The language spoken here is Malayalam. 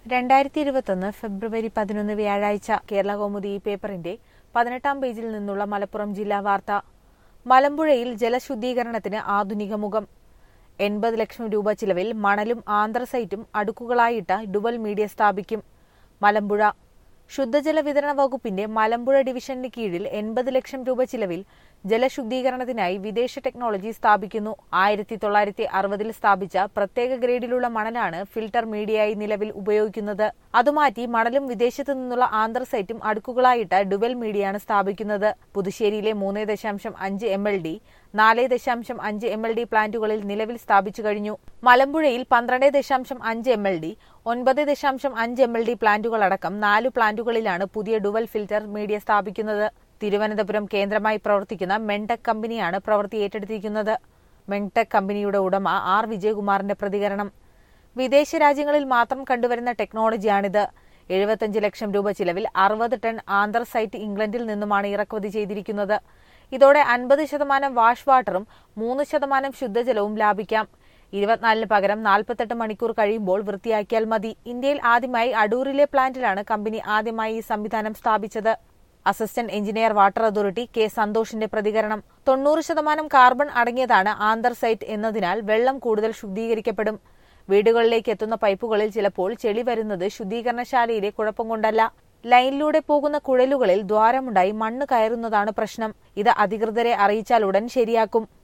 രണ്ടായിരത്തി ഇരുപത്തൊന്ന് ഫെബ്രുവരി പതിനൊന്ന് വ്യാഴാഴ്ച കേരള കൗമുദി ഈ പേപ്പറിന്റെ പതിനെട്ടാം പേജിൽ നിന്നുള്ള മലപ്പുറം ജില്ലാ വാർത്ത മലമ്പുഴയിൽ ജലശുദ്ധീകരണത്തിന് ആധുനിക മുഖം എൺപത് ലക്ഷം രൂപ ചിലവിൽ മണലും ആന്ത്രസൈറ്റും അടുക്കുകളായിട്ട ഡുവൽ മീഡിയ സ്ഥാപിക്കും മലമ്പുഴ ശുദ്ധജല വിതരണ വകുപ്പിന്റെ മലമ്പുഴ ഡിവിഷന് കീഴിൽ എൺപത് ലക്ഷം രൂപ ചിലവിൽ ജലശുദ്ധീകരണത്തിനായി വിദേശ ടെക്നോളജി സ്ഥാപിക്കുന്നു ആയിരത്തി തൊള്ളായിരത്തി അറുപതിൽ സ്ഥാപിച്ച പ്രത്യേക ഗ്രേഡിലുള്ള മണലാണ് ഫിൽട്ടർ മീഡിയയായി നിലവിൽ ഉപയോഗിക്കുന്നത് അതുമാറ്റി മണലും വിദേശത്തു നിന്നുള്ള ആന്ത്രസൈറ്റും അടുക്കുകളായിട്ട ഡുവൽ മീഡിയയാണ് സ്ഥാപിക്കുന്നത് പുതുശ്ശേരിയിലെ മൂന്ന് ദശാംശം അഞ്ച് എം എൽ ഡി നാല് ദശാംശം അഞ്ച് എം എൽ ഡി പ്ലാന്റുകളിൽ നിലവിൽ സ്ഥാപിച്ചു കഴിഞ്ഞു മലമ്പുഴയിൽ പന്ത്രണ്ട് ദശാംശം അഞ്ച് എം എൽ ഡി ഒൻപത് ദശാംശം അഞ്ച് എം എൽ ഡി പ്ലാന്റുകളടക്കം നാലു പ്ലാന്റുകളിലാണ് പുതിയ ഡുവൽ ഫിൽറ്റർ മീഡിയ സ്ഥാപിക്കുന്നത് തിരുവനന്തപുരം കേന്ദ്രമായി പ്രവർത്തിക്കുന്ന മെൻടെക് കമ്പനിയാണ് പ്രവൃത്തി ഏറ്റെടുത്തിരിക്കുന്നത് മെൻടെക് കമ്പനിയുടെ ഉടമ ആർ വിജയകുമാറിന്റെ പ്രതികരണം വിദേശ രാജ്യങ്ങളിൽ മാത്രം കണ്ടുവരുന്ന ടെക്നോളജിയാണിത് എഴുപത്തഞ്ച് ലക്ഷം രൂപ ചിലവിൽ അറുപത് ടൺ ആന്തർസൈറ്റ് ഇംഗ്ലണ്ടിൽ നിന്നുമാണ് ഇറക്കുമതി ചെയ്തിരിക്കുന്നത് ഇതോടെ അൻപത് ശതമാനം വാഷ് വാട്ടറും മൂന്ന് ശതമാനം ശുദ്ധജലവും ലാഭിക്കാം ഇരുപത്തിനാലിന് പകരം നാൽപ്പത്തെട്ട് മണിക്കൂർ കഴിയുമ്പോൾ വൃത്തിയാക്കിയാൽ മതി ഇന്ത്യയിൽ ആദ്യമായി അടൂരിലെ പ്ലാന്റിലാണ് കമ്പനി ആദ്യമായി ഈ സംവിധാനം സ്ഥാപിച്ചത് assistant engineer water authority K സന്തോഷിന്റെ പ്രതികരണം തൊണ്ണൂറ് ശതമാനം കാർബൺ അടങ്ങിയതാണ് ആന്തർസൈറ്റ് എന്നതിനാൽ വെള്ളം കൂടുതൽ ശുദ്ധീകരിക്കപ്പെടും വീടുകളിലേക്ക് എത്തുന്ന പൈപ്പുകളിൽ ചിലപ്പോൾ ചെളി വരുന്നത് ശുദ്ധീകരണശാലയിലെ കുഴപ്പം കൊണ്ടല്ല ലൈനിലൂടെ പോകുന്ന കുഴലുകളിൽ ദ്വാരമുണ്ടായി മണ്ണ് കയറുന്നതാണ് പ്രശ്നം ഇത് അധികൃതരെ അറിയിച്ചാൽ ഉടൻ ശരിയാക്കും